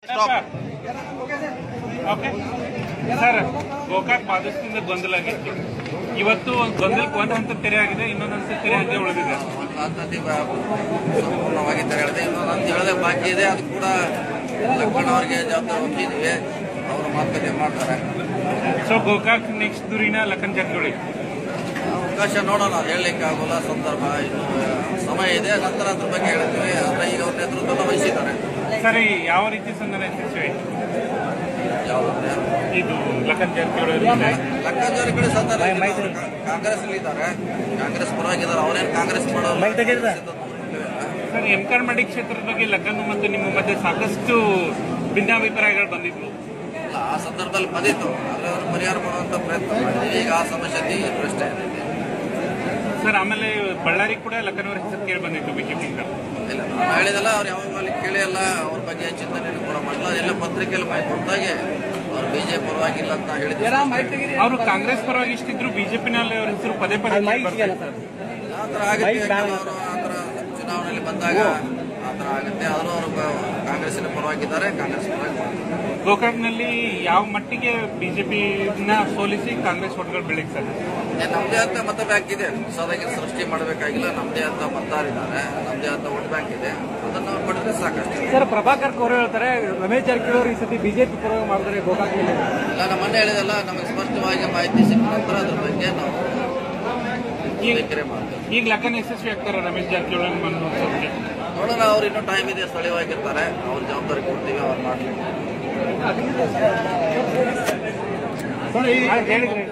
Okay sir Gokak ಪಾದಸ್ಥದಿಂದ ಗೊಂದಲ ಆಗಿತ್ತು ಇವತ್ತು ಗೊಂದಲಕ್ಕೆ ಒಂದು ಹಂತ ತೆರೆ ಆಗಿದೆ ಇನ್ನೊಂದು ಹಂತ ತೆರೆ ಹಂಗೆ ಉಳಿದಿದೆ ಪದ್ಧತಿ ಸಂಪೂರ್ಣವಾಗಿ ತೆರೆಳಿದೆ ಇನ್ನೊಂದು ಅಂತ ಹೇಳದೆ ಬಾಕಿ ಇದೆ ಅದು ಕೂಡ ಲಕ್ಷ್ಮಣ ಅವರಿಗೆ ಜವಾಬ್ದಾರಿ ಒಪ್ಪಿದ್ದೀವಿ ಅವರು ಮಾತುಕತೆ ಮಾಡ್ತಾರೆ ಸೊ ಗೋಕಾಕ್ ನೆಕ್ಸ್ಟ್ ದುರಿನ ಲಖನ್ ಜಾರಕಿಹೊಳಿ ಅವಕಾಶ ನೋಡೋಣ ಅದು ಹೇಳಲಿಕ್ಕೆ ಆಗೋಲ್ಲ ಸಂದರ್ಭ ಇನ್ನು ಸಮಯ ಇದೆ ನಂತರ ಅದ್ರ ಬಗ್ಗೆ ಹೇಳ್ತೀವಿ ಆದರೆ ಈಗ ಅವ್ರ ನೇತೃತ್ವ ವಹಿಸಿದ್ದಾರೆ ಸರ್ ಈ ಯಾವ ರೀತಿ ಸಂಧಾನ ಯಶಸ್ವಿ ಯಾವುದಂದ್ರೆ ಇದು ಲಖನ್ ಜಾರಕಿಹೊಳಿ ಅವ್ರ ಜೊತೆ. ಲಕ್ಕಂಜಾರಿ ಕಡೆ ಸಂಧಾನ ಕಾಂಗ್ರೆಸ್ ಇದ್ದಾರೆ ಕಾಂಗ್ರೆಸ್ ಪರವಾಗಿದ್ದಾರೆ ಅವರೇನು ಕಾಂಗ್ರೆಸ್ ಮಾಡೋದು ಸರ್ ಎಂ ಕರ್ಮಡಿ ಕ್ಷೇತ್ರದ ಬಗ್ಗೆ ಲಖನ್ ಮತ್ತು ನಿಮ್ಮ ಮಧ್ಯೆ ಸಾಕಷ್ಟು ಭಿನ್ನಾಭಿಪ್ರಾಯಗಳು ಬಂದಿದ್ವು ಇಲ್ಲ, ಆ ಸಂದರ್ಭದಲ್ಲಿ ಬಂದಿತ್ತು ಆದರೆ ಅವರು ಪರಿಹಾರ ಮಾಡುವಂತ ಪ್ರಯತ್ನ ಮಾಡಿದ್ವಿ ಈಗ ಆ ಸಮಸ್ಯೆ ಇದ್ರು ಅಷ್ಟೇ ಸರ್ ಆಮೇಲೆ ಬಳ್ಳಾರಿ ಕೂಡ ಲಖನ್ ಅವರ ಹೆಸರು ಕೇಳಿ ಬಂದಿತ್ತು ಬಿಜೆಪಿಯಿಂದ ಇಲ್ಲ ನಾನು ಹೇಳಿದಲ್ಲ ಅವ್ರು ಯಾವಾಗ ಅಲ್ಲಿ ಕೇಳಿ ಅಲ್ಲ ಅವ್ರ ಬಗ್ಗೆ ಚಿಂತನೆ ಕೂಡ ಮಾಡಿಲ್ಲ ಅದೆಲ್ಲ ಪತ್ರಿಕೆಯಲ್ಲಿ ಮಾಹಿತಿ ಕೊಟ್ಟಾಗೆ ಅವ್ರು ಬಿಜೆಪಿ ಪರವಾಗಿಲ್ಲ ಅಂತ ಹೇಳಿದ್ರು ಅವರು ಕಾಂಗ್ರೆಸ್ ಪರವಾಗಿ ಇಷ್ಟಿದ್ರು ಬಿಜೆಪಿನಲ್ಲಿ ಅವರ ಹೆಸರು ಪದೇ ಪದೇ ಕೇಳಿ ಬರ್ತಾ ಇತ್ತು. ಆ ಥರ ಆಗುತ್ತೆ ಕೆಲವರು ಆ ಥರ ಚುನಾವಣೆಯಲ್ಲಿ ಬಂದಾಗ ಆ ಥರ ಆಗುತ್ತೆ ಆದರೂ ಅವರು ಕಾಂಗ್ರೆಸ್ಸಿನ ಪರವಾಗಿದ್ದಾರೆ ಕಾಂಗ್ರೆಸ್ ಪರವಾಗಿ ಮಾಡ್ತಾರೆ. ಗೋಕಾಕ್ನಲ್ಲಿ ಯಾವ ಮಟ್ಟಿಗೆ ಬಿಜೆಪಿನ ಸೋಲಿಸಿ ಕಾಂಗ್ರೆಸ್ ಓಟ್ಗಳು ಬೆಳೀಕ್ ಸರ್ ಏನ್ ನಮ್ದೇ ಅಂತ ಮತ ಬ್ಯಾಂಕ್ ಇದೆ ಹೊಸದಾಗಿ ಸೃಷ್ಟಿ ಮಾಡಬೇಕಾಗಿಲ್ಲ ನಮ್ದೇ ಅಂತ ಮತದಾರಿದ್ದಾರೆ ನಮ್ದೇ ಅಂತ ವೋಟ್ ಬ್ಯಾಂಕ್ ಇದೆ ಅದನ್ನು ನಾವು ಪಡೆದ್ರೆ ಸಾಕಷ್ಟು ಸರ್ ಪ್ರಭಾಕರ್ ಕೋರೆ ಹೇಳ್ತಾರೆ ರಮೇಶ್ ಜಾರಕಿಹೊಳಿ ಅವರು ಈ ಸತಿ ಬಿಜೆಪಿ ಪರವಾಗಿ ಮಾಡಿದ್ರೆ ಗೋಕಾಕ್ ಇಲ್ಲ ನಮ್ಮ ಮೊನ್ನೆ ಹೇಳಿದಲ್ಲ ನಮಗೆ ಸ್ಪಷ್ಟವಾಗಿ ಮಾಹಿತಿ ಸಿಕ್ಕ ನಂತರ ಅದ್ರ ಬಗ್ಗೆ ನಾವು ಸ್ವೀಕರಣೆ ಮಾಡ್ತೇವೆ ಈಗ ಲಖನ್ ಯಶಸ್ವಿ ಆಗ್ತಾರೆ ರಮೇಶ್ ಜಾರಕಿಹೊಳಿ ಮನವೊಲಿಸೋದಕ್ಕೆ ನೋಡೋಣ ಅವ್ರು ಇನ್ನೂ ಟೈಮ್ ಇದೆ ಸ್ಥಳೀಯವಾಗಿರ್ತಾರೆ ಅವ್ರ ಜವಾಬ್ದಾರಿ ಕೊಡ್ತೀವಿ ಅವ್ರು ಮಾಡ್ಲಿ ಹೇಳಿದ್ರೆ